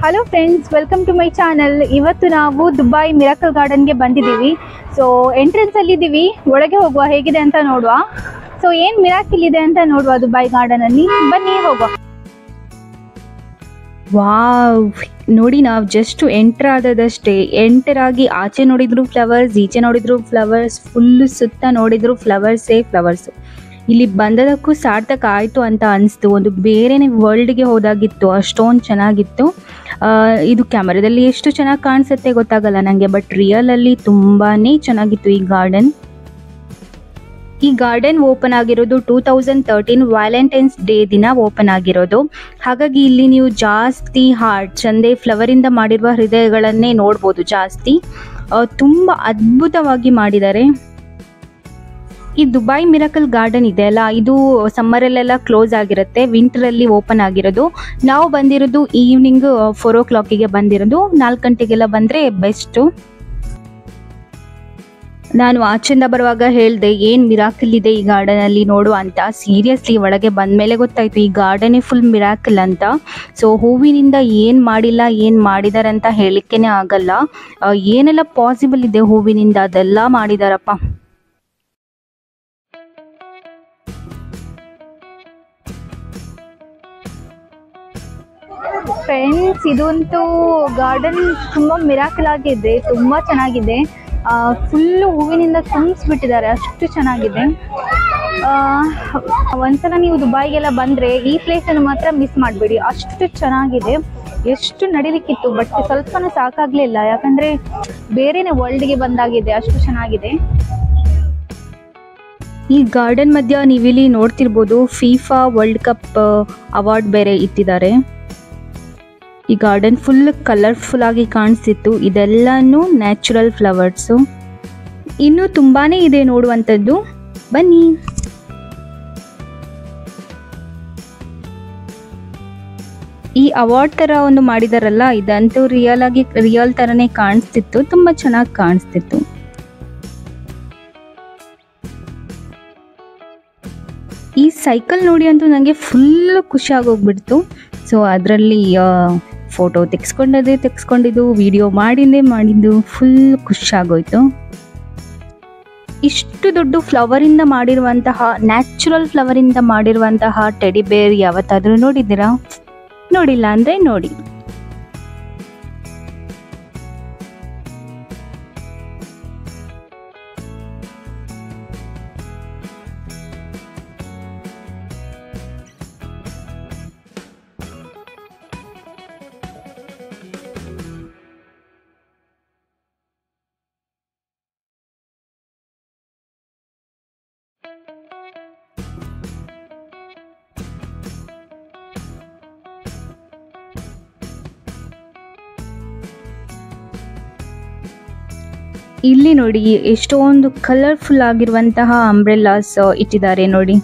hello friends welcome to my channel ಇವತ್ತು ನಾವು Dubai miracle ಗಾರ್ಡನ್ಗೆ ಬಂದಿದ್ದೀವಿ ಸೊ ಎಂಟ್ರೆನ್ಸಲ್ಲಿ ಇದ್ದೀವಿ ಒಳಗೆ ಹೋಗುವ ಹೇಗಿದೆ ಅಂತ ನೋಡುವ ಸೊ ಏನು ಮಿರಾಕಿಲ್ ಇದೆ ಅಂತ ನೋಡುವ ದುಬೈ ಗಾರ್ಡನಲ್ಲಿ ಬನ್ನಿ ಹೋಗುವ ವಾವ್ ನೋಡಿ ನಾವು ಜಸ್ಟ್ ಎಂಟರ್ ಆದದಷ್ಟೇ ಎಂಟರ್ ಆಗಿ ಆಚೆ ನೋಡಿದ್ರು ಫ್ಲವರ್ಸ್ ಈಚೆ ನೋಡಿದ್ರು ಫ್ಲವರ್ಸ್ ಫುಲ್ ಸುತ್ತ ನೋಡಿದ್ರು ಫ್ಲವರ್ಸೇ ಫ್ಲವರ್ಸು ಇಲ್ಲಿ ಬಂದದಕ್ಕೂ ಸಾರ್ಥಕ ಆಯಿತು ಅಂತ ಅನಿಸ್ತು ಒಂದು ಬೇರೆನೇ ವರ್ಲ್ಡ್ಗೆ ಹೋದಾಗಿತ್ತು ಅಷ್ಟೊಂದು ಚೆನ್ನಾಗಿತ್ತು ಆ, ಇದು ಕ್ಯಾಮರಾದಲ್ಲಿ ಎಷ್ಟು ಚೆನ್ನಾಗಿ ಕಾಣಿಸುತ್ತೆ ಗೊತ್ತಾಗಲ್ಲ ನನಗೆ ಬಟ್ ರಿಯಲಲ್ಲಿ ತುಂಬಾ ಚೆನ್ನಾಗಿತ್ತು ಈ ಗಾರ್ಡನ್ ಈ ಗಾರ್ಡನ್ ಓಪನ್ ಆಗಿರೋದು two thousand thirteen Valentine's day ದಿನ ಓಪನ್ ಆಗಿರೋದು ಹಾಗಾಗಿ ಇಲ್ಲಿ ನೀವು ಜಾಸ್ತಿ ಹಾರ್ಟ್ಸ್ ಅಂದರೆ ಫ್ಲವರಿಂದ ಮಾಡಿರುವ ಹೃದಯಗಳನ್ನೇ ನೋಡ್ಬೋದು ಜಾಸ್ತಿ ಆ, ತುಂಬ ಅದ್ಭುತವಾಗಿ ಮಾಡಿದ್ದಾರೆ ಈ ದುಬೈ ಮಿರಕಲ್ ಗಾರ್ಡನ್ ಇದೆ ಅಲ್ಲ ಇದು ಸಮ್ಮರಲ್ಲೆಲ್ಲ ಕ್ಲೋಸ್ ಆಗಿರುತ್ತೆ ವಿಂಟರಲ್ಲಿ ಓಪನ್ ಆಗಿರೋದು ನಾವು ಬಂದಿರೋದು ಈವ್ನಿಂಗ್ ಫೋರ್ ಓ ಕ್ಲಾಕಿಗೆ ಬಂದಿರೋದು ನಾಲ್ಕು ಗಂಟೆಗೆಲ್ಲ ಬಂದರೆ ಬೆಸ್ಟು ನಾನು ಆಚೆಯಿಂದ ಬರುವಾಗ ಹೇಳಿದೆ ಏನು ಮಿರಾಕಲ್ ಇದೆ ಈ ಗಾರ್ಡನಲ್ಲಿ ನೋಡು ಅಂತ ಸೀರಿಯಸ್ಲಿ ಒಳಗೆ ಬಂದಮೇಲೆ ಗೊತ್ತಾಯಿತು ಈ ಗಾರ್ಡನೇ ಫುಲ್ ಮಿರಾಕಲ್ ಅಂತ ಸೊ ಹೂವಿನಿಂದ ಏನು ಮಾಡಿಲ್ಲ ಏನು ಮಾಡಿದ್ದಾರೆ ಅಂತ ಹೇಳಿಕ್ಕೇನೆ ಆಗಲ್ಲ ಆ, ಏನೆಲ್ಲ ಪಾಸಿಬಲ್ ಇದೆ ಹೂವಿನಿಂದ ಅದೆಲ್ಲ ಮಾಡಿದಾರಪ್ಪ ಫ್ರೆಂಡ್ಸ್ ಇದಂತೂ ಗಾರ್ಡನ್ ತುಂಬ ಮಿರಾಕಲ್ ಆಗಿದೆ ತುಂಬ ಚೆನ್ನಾಗಿದೆ ಫುಲ್ಲು ಹೂವಿನಿಂದ ತುಂಬಿಸ್ಬಿಟ್ಟಿದ್ದಾರೆ ಅಷ್ಟು ಚೆನ್ನಾಗಿದೆ ಆ, ಒಂದ್ಸಲ ನೀವು ದುಬೈಗೆಲ್ಲ ಬಂದರೆ ಈ ಪ್ಲೇಸನ್ನು ಮಾತ್ರ ಮಿಸ್ ಮಾಡಬೇಡಿ ಅಷ್ಟು ಚೆನ್ನಾಗಿದೆ ಎಷ್ಟು ನಡಿಲಿಕ್ಕಿತ್ತು ಬಟ್ ಸ್ವಲ್ಪನೂ ಸಾಕಾಗಲಿಲ್ಲ ಯಾಕಂದರೆ ಬೇರೆನೇ ವರ್ಲ್ಡ್ಗೆ ಬಂದಾಗಿದೆ ಅಷ್ಟು ಚೆನ್ನಾಗಿದೆ ಈ ಗಾರ್ಡನ್ ಮಧ್ಯ ನೀವಿಲ್ಲಿ ನೋಡ್ತಿರ್ಬೋದು ಫೀಫಾ ವರ್ಲ್ಡ್ ಕಪ್ ಅವಾರ್ಡ್ ಬೇರೆ ಇಟ್ಟಿದ್ದಾರೆ ಈ ಗಾರ್ಡನ್ ಫುಲ್ ಕಲರ್ಫುಲ್ ಆಗಿ ಕಾಣಿಸ್ತಿತ್ತು ಇದೆಲ್ಲನೂ ನ್ಯಾಚುರಲ್ ಫ್ಲವರ್ಸು ಇನ್ನೂ ತುಂಬಾನೇ ಇದೆ ನೋಡುವಂಥದ್ದು ಬನ್ನಿ ಈ ಅವಾರ್ಡ್ ಥರ ಒಂದು ಮಾಡಿದಾರಲ್ಲ ಇದಂತೂ ರಿಯಲ್ ಆಗಿ ರಿಯಲ್ ಥರನೇ ಕಾಣಿಸ್ತಿತ್ತು ತುಂಬ ಚೆನ್ನಾಗಿ ಕಾಣಿಸ್ತಿತ್ತು ಈ ಸೈಕಲ್ ನೋಡಿ ಅಂತೂ ನನಗೆ ಫುಲ್ ಖುಷಿ ಆಗೋಗ್ಬಿಡ್ತು ಸೊ ಅದರಲ್ಲಿ ಫೋಟೋ ತೆಗೆಸ್ಕೊಂಡದೇ ತೆಗೆಸ್ಕೊಂಡಿದ್ದು ವಿಡಿಯೋ ಮಾಡಿಂದೇ ಮಾಡಿದ್ದು ಫುಲ್ ಖುಷಿ ಆಗೋಯ್ತು ಇಷ್ಟು ದೊಡ್ಡ ಫ್ಲವರಿಂದ ಮಾಡಿರುವಂತಹ ನ್ಯಾಚುರಲ್ ಫ್ಲವರಿಂದ ಮಾಡಿರುವಂತಹ ಟೆಡಿ ಬೇರ್ ಯಾವತ್ತಾದರೂ ನೋಡಿದ್ದೀರಾ ನೋಡಿಲ್ಲ ಅಂದರೆ ನೋಡಿ ಇಲ್ಲಿ ನೋಡಿ ಎಷ್ಟೊಂದು ಕಲರ್ಫುಲ್ ಆಗಿರುವಂತಹ ಅಂಬ್ರೆಲಾಸ್ ಇಟ್ಟಿದ್ದಾರೆ ನೋಡಿ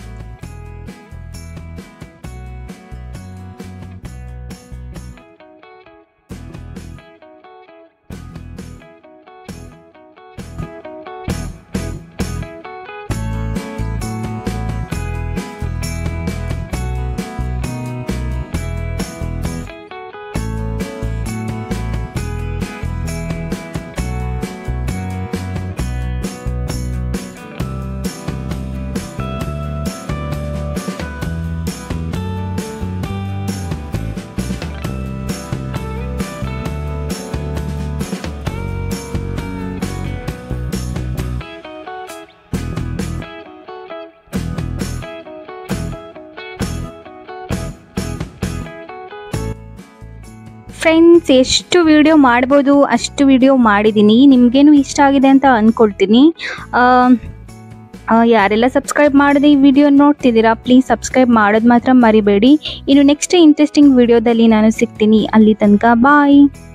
ಫ್ರೆಂಡ್ಸ್ ಎಷ್ಟು ವಿಡಿಯೋ ಮಾಡ್ಬೋದು ಅಷ್ಟು ವಿಡಿಯೋ ಮಾಡಿದ್ದೀನಿ ನಿಮಗೇನು ಇಷ್ಟ ಆಗಿದೆ ಅಂತ ಅಂದ್ಕೊಳ್ತೀನಿ ಆ, ಆ, ಯಾರೆಲ್ಲ ಸಬ್ಸ್ಕ್ರೈಬ್ ಮಾಡದೆ ಈ ವಿಡಿಯೋ ನೋಡ್ತಿದ್ದೀರಾ ಪ್ಲೀಸ್ ಸಬ್ಸ್ಕ್ರೈಬ್ ಮಾಡೋದು ಮಾತ್ರ ಮರಿಬೇಡಿ ಇನ್ನು ನೆಕ್ಸ್ಟ್ ಇಂಟ್ರೆಸ್ಟಿಂಗ್ ವಿಡಿಯೋದಲ್ಲಿ ನಾನು ಸಿಗ್ತೀನಿ ಅಲ್ಲಿ ತನಕ ಬಾಯ್